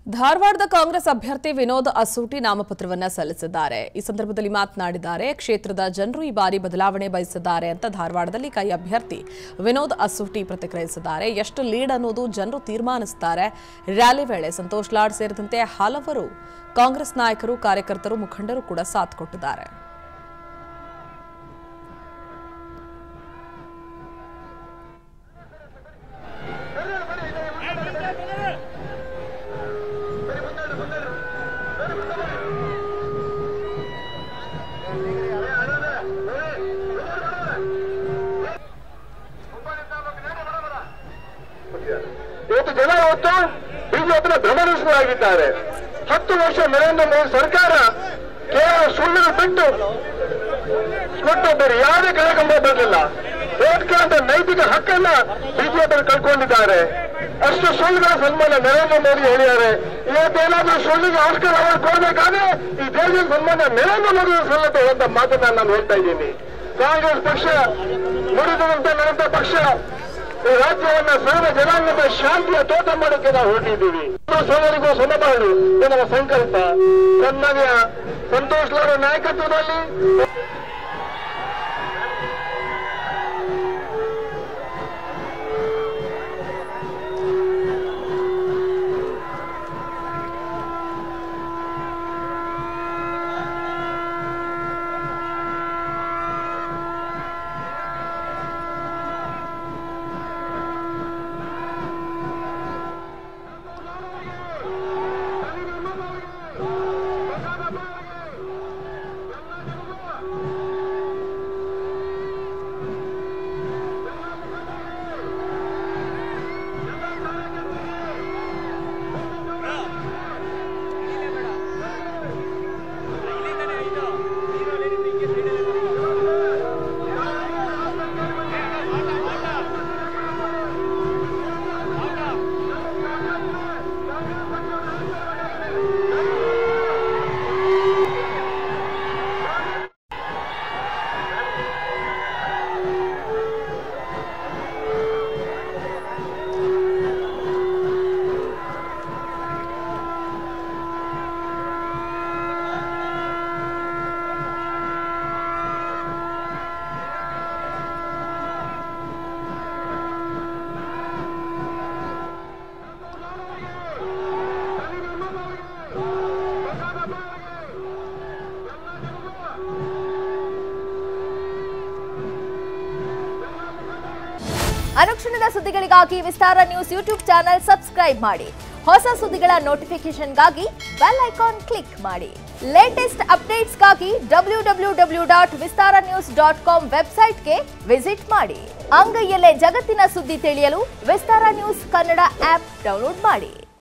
ಧಾರವಾಡದ ಕಾಂಗ್ರೆಸ್ ಅಭ್ಯರ್ಥಿ ವಿನೋದ್ ಅಸೂಟಿ ನಾಮಪತ್ರವನ್ನ ಸಲ್ಲಿಸಿದ್ದಾರೆ ಈ ಸಂದರ್ಭದಲ್ಲಿ ಮಾತನಾಡಿದ್ದಾರೆ ಕ್ಷೇತ್ರದ ಜನರು ಈ ಬಾರಿ ಬದಲಾವಣೆ ಬಯಸಿದ್ದಾರೆ ಅಂತ ಧಾರವಾಡದಲ್ಲಿ ಕೈ ಅಭ್ಯರ್ಥಿ ವಿನೋದ್ ಅಸೂಟಿ ಪ್ರತಿಕ್ರಿಯಿಸಿದ್ದಾರೆ ಎಷ್ಟು ಲೀಡ್ ಅನ್ನೋದು ಜನರು ತೀರ್ಮಾನಿಸುತ್ತಾರೆ ರ್ಯಾಲಿ ವೇಳೆ ಸಂತೋಷ್ ಲಾಡ್ ಸೇರಿದಂತೆ ಹಲವರು ಕಾಂಗ್ರೆಸ್ ನಾಯಕರು ಕಾರ್ಯಕರ್ತರು ಮುಖಂಡರು ಕೂಡ ಸಾಥ್ ಕೊಟ್ಟಿದ್ದಾರೆ ಇವತ್ತು ಜನ ಇವತ್ತು ಬಿಜೆಪಿನ ಭ್ರಮನಿಸುವಾಗಿದ್ದಾರೆ ಹತ್ತು ವರ್ಷ ನರೇಂದ್ರ ಮೋದಿ ಸರ್ಕಾರ ಕೇವಲ ಸುಳ್ಳು ಬಿಟ್ಟು ಕೊಟ್ಟು ಬೇರೆ ಯಾವುದೇ ಕಾರ್ಯಕ್ರಮ ಬರಲಿಲ್ಲ ವೋಟ್ ಕೇಳಿದ ನೈತಿಕ ಹಕ್ಕನ್ನ ಬಿಜೆಪಿ ಕಳ್ಕೊಂಡಿದ್ದಾರೆ ಅಷ್ಟು ಸುಳ್ಳುಗಳ ಸನ್ಮಾನ ನರೇಂದ್ರ ಮೋದಿ ಹೇಳಿದ್ದಾರೆ ಇವತ್ತೇನಾದ್ರೂ ಸುಳ್ಳಿಗೆ ಆಸ್ಕರ್ ಅವಾರ್ಡ್ ಕೊಡಬೇಕಾದ್ರೆ ಈ ದೇಶದ ಸನ್ಮಾನ ನರೇಂದ್ರ ಮೋದಿ ಸಲ್ಲತ್ತೆ ಅಂತ ಮಾತನ್ನ ನಾನು ಹೇಳ್ತಾ ಇದ್ದೀನಿ ಕಾಂಗ್ರೆಸ್ ಪಕ್ಷ ಮುರಿದಂತ ನಡೆದ ಪಕ್ಷ ಈ ರಾಜ್ಯವನ್ನ ಸರ್ವ ಜನಾಂಗದ ಶಾಂತಿಯ ತೋಟ ಮಾಡೋಕೆ ನಾವು ಹೊರಟಿದ್ದೀವಿ ಸೋದರಿಗೂ ಸಮಬಾಳು ಇದು ನಮ್ಮ ಸಂಕಲ್ಪ ಸನ್ಮಾನ್ಯ ಸಂತೋಷ್ ಲಾಡ್ ನಾಯಕತ್ವದಲ್ಲಿ ಅನುಕ್ಷಣದ ಸುದ್ದಿಗಳಿಗಾಗಿ Vistara news YouTube channel subscribe ಮಾಡಿ ಹೊಸ ಸುದ್ದಿಗಳ ನೋಟಿಫಿಕೇಶನ್ಗಾಗಿ ಬೆಲ್ ಐಕಾನ್ ಕ್ಲಿಕ್ ಮಾಡಿ ಲೇಟೆಸ್ಟ್ ಅಪ್ಡೇಟ್ಸ್ಗಾಗಿ W W W dot Vistara news dot com ವೆಬ್ಸೈಟ್ಗೆ ವಿಸಿಟ್ ಮಾಡಿ ಅಂಗೈಯಲ್ಲೇ ಜಗತ್ತಿನ ಸುದ್ದಿ ತಿಳಿಯಲು Vistara news Kannada app download ಮಾಡಿ